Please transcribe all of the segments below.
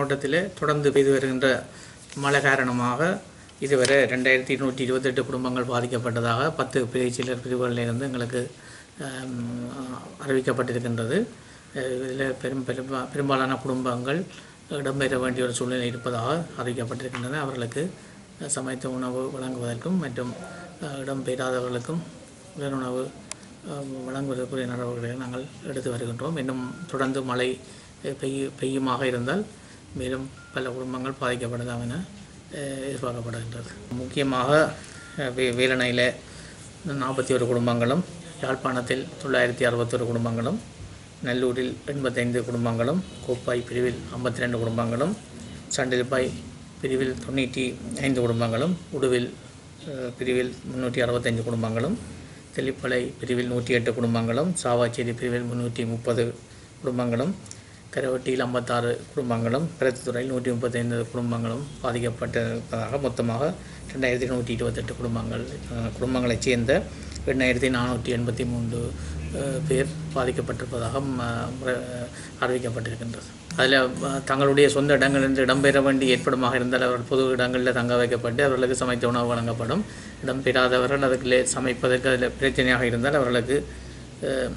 மாவட்டத்தில் தொடர்ந்து பெய்து வருகின்ற மழை காரணமாக இதுவரை ரெண்டாயிரத்தி இருநூற்றி இருபத்தெட்டு குடும்பங்கள் பாதிக்கப்பட்டதாக பத்து பிரிச்சிலர் பிரிவுகளிலிருந்து எங்களுக்கு ஆம், அறிவிக்கப்பட்டிருக்கின்றது இதில் பெரும் பெரும் பெரும்பாலான குடும்பங்கள் இடம்பெற வேண்டிய ஒரு சூழ்நிலை இருப்பதாக அறிவிக்கப்பட்டிருக்கின்றன அவர்களுக்கு சமைத்த உணவு வழங்குவதற்கும் மற்றும் அஹ், இடம்பெறாதவர்களுக்கும் உணவு வழங்குவதற்குரிய நடவடிக்கைகளை நாங்கள் எடுத்து வருகின்றோம் இன்னும் தொடர்ந்து மழை பெய்ய பெய்யுமாக இருந்தால் மேலும் பல குடும்பங்கள் பாதிக்கப்படலாம் என அஹ், எதிர்பார்க்கப்படுகின்றது முக்கியமாக அஹ், வே வேலணையில் நாற்பத்தி ஒரு குடும்பங்களும் யாழ்ப்பாணத்தில் தொள்ளாயிரத்தி அறுபத்தொரு குடும்பங்களும் நல்லூரில் எண்பத்தைந்து குடும்பங்களும் கோப்பாய் பிரிவில் ஐம்பத்தி ரெண்டு குடும்பங்களும் சண்டில்பாய் பிரிவில் தொண்ணூற்றி ஐந்து குடும்பங்களும் உடுவில் அஹ், பிரிவில் முந்நூற்றி அறுபத்தைந்து குடும்பங்களும் தெல்லிப்பளை பிரிவில் நூற்றி எட்டு குடும்பங்களும் சாவாச்சேரி பிரிவில் முந்நூற்றி முப்பது குடும்பங்களும் கரவட்டியில் ஐம்பத்தாறு குடும்பங்களும் பிரத்துறையில் நூற்றி முப்பத்தைந்து குடும்பங்களும் பாதிக்கப்பட்டிருப்பதாக மொத்தமாக ரெண்டாயிரத்தி நூற்றி இருபத்தெட்டு குடும்பங்கள் அஹ், குடும்பங்களைச் சேர்ந்த எண்ணாயிரத்தி நானூற்றி எண்பத்தி மூன்று அஹ், பேர் பாதிக்கப்பட்டிருப்பதாக ம- முறை- அறிவிக்கப்பட்டிருக்கின்றது அதில் தங்களுடைய சொந்த இடங்களிலிருந்து இடம்பெற வேண்டி ஏற்படுமாக இருந்தால் அவர்கள் பொது இடங்களில் தங்க வைக்கப்பட்டு அவர்களுக்கு சமைத்த உணவு வழங்கப்படும் இடம்பெறாதவர்கள் அதுக்குள்ளே சமைப்பதற்கு அதில் பிரச்சனையாக இருந்தால் அவர்களுக்கு அஹ்,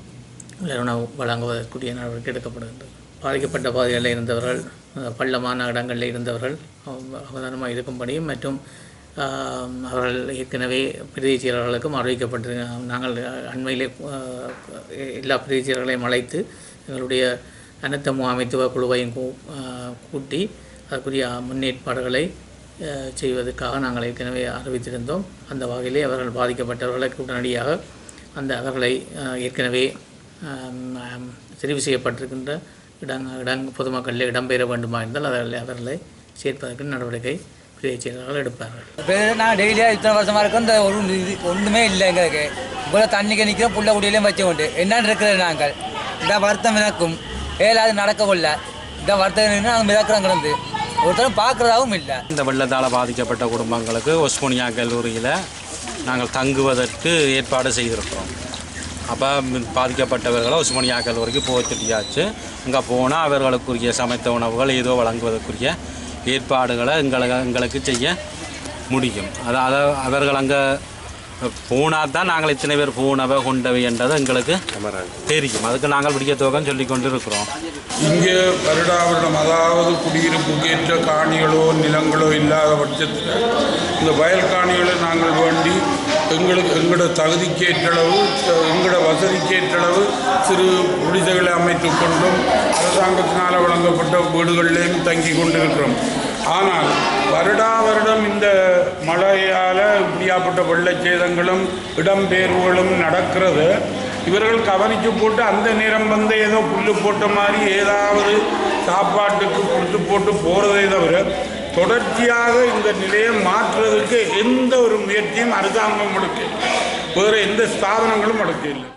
உணவு வழங்குவதற்குரிய நடவடிக்கை எடுக்கப்படுகின்றது பாதிக்கப்பட்ட பகுதிகளில் இருந்தவர்கள் அஹ், பள்ளமான இடங்களில் இருந்தவர்கள் அவ- அவதானமாக இருக்கும்படியும் மற்றும் ஆஹ், அவர்கள் ஏற்கனவே பிரதி செயலர்களுக்கும் அறிவிக்கப்பட்டு நாங்கள் அண்மையிலே ஆஹ், எல்லா பிரதி செயலர்களையும் அழைத்து எங்களுடைய அனைத்து முகாமைத்துவ குழுவையும் கூ ஆஹ், கூட்டி அதற்குரிய முன்னேற்பாடுகளை ஆஹ், செய்வதற்காக நாங்கள் ஏற்கனவே அறிவித்திருந்தோம் அந்த வகையிலே அவர்கள் பாதிக்கப்பட்டவர்களுக்கு உடனடியாக அந்த அவர்களை ஆஹ், ஏற்கனவே ஆம், ஆம், தெரிவு செய்யப்பட்டிருக்கின்ற இடங் இடங் பொதுமக்களில் இடம்பெற வேண்டுமா இருந்தால் அவர்களை அவர்களை சேர்ப்பதற்கு நடவடிக்கை பிரிவு செயலாளர்கள் எடுப்பார்கள் இப்போ நான் டெய்லியாக இத்தனை வருஷமா இருக்கோம் இந்த ஒரு இது ஒன்றுமே இல்லை எங்களுக்கு இவ்வளோ தண்ணிக்கு நிற்கிறோம் புள்ள குடியிலையும் வச்சு கொண்டு என்னன்னு இருக்கிறது நாங்கள் இந்த வருத்தம் எனக்கும் ஏழாவது நடக்க கொள்ள இந்த வருத்தம் நாங்கள் மிதக்கிறோம் கிடந்து ஒருத்தரும் பார்க்குறதாவும் இல்லை இந்த வெள்ளத்தால் பாதிக்கப்பட்ட குடும்பங்களுக்கு ஒஸ்மோனியா கல்லூரியில் நாங்கள் தங்குவதற்கு ஏற்பாடு செய்திருக்கிறோம் அப்போ பாதிக்கப்பட்டவர்களை ஒஸ்மோனியா கல்லூரிக்கு போக சொல்லியாச்சு அங்கே போனால் அவர்களுக்குரிய சமைத்த உணவுகள் ஏதோ வழங்குவதற்குரிய ஏற்பாடுகளை எங்களுக்கு எங்களுக்கு செய்ய முடியும் அதாவது அவர்கள் அங்கே போனால் தான் நாங்கள் இத்தனை பேர் போனவை கொண்டவை என்றது எங்களுக்கு தெரியும் அதுக்கு நாங்கள் விடிய தோகம் சொல்லி கொண்டு இருக்கிறோம் இங்கே வருடாவருடம் அதாவது குடியிருப்புக்கு ஏற்ற காணிகளோ நிலங்களோ இல்லாத பட்சத்தில் இந்த வயல் காணிகளை நாங்கள் வேண்டி எங்களுக்கு எங்களோட தகுதிக்கேற்றளவு எங்களோட வசதிக்கேற்றளவு சிறு குடிசைகளை அமைத்து கொண்டும் அரசாங்கத்தினால் வழங்கப்பட்ட வீடுகளிலேயும் தங்கி கொண்டிருக்கிறோம் ஆனால் வருடா வருடம் இந்த மழையால் இப்படியாப்பட்ட வெள்ளச்சேதங்களும் இடம்பெயர்வுகளும் நடக்கிறது இவர்கள் கவனித்து போட்டு அந்த நேரம் வந்து ஏதோ புல்லு போட்ட மாதிரி ஏதாவது சாப்பாட்டுக்கு கொடுத்து போட்டு போகிறதே தவிர தொடர்ச்சியாக இந்த நிலையை மாற்றுவதற்கு எந்த ஒரு முயற்சியும் அரசாங்கம் எடுக்க வேறு எந்த ஸ்தாபனங்களும் எடுக்க இல்லை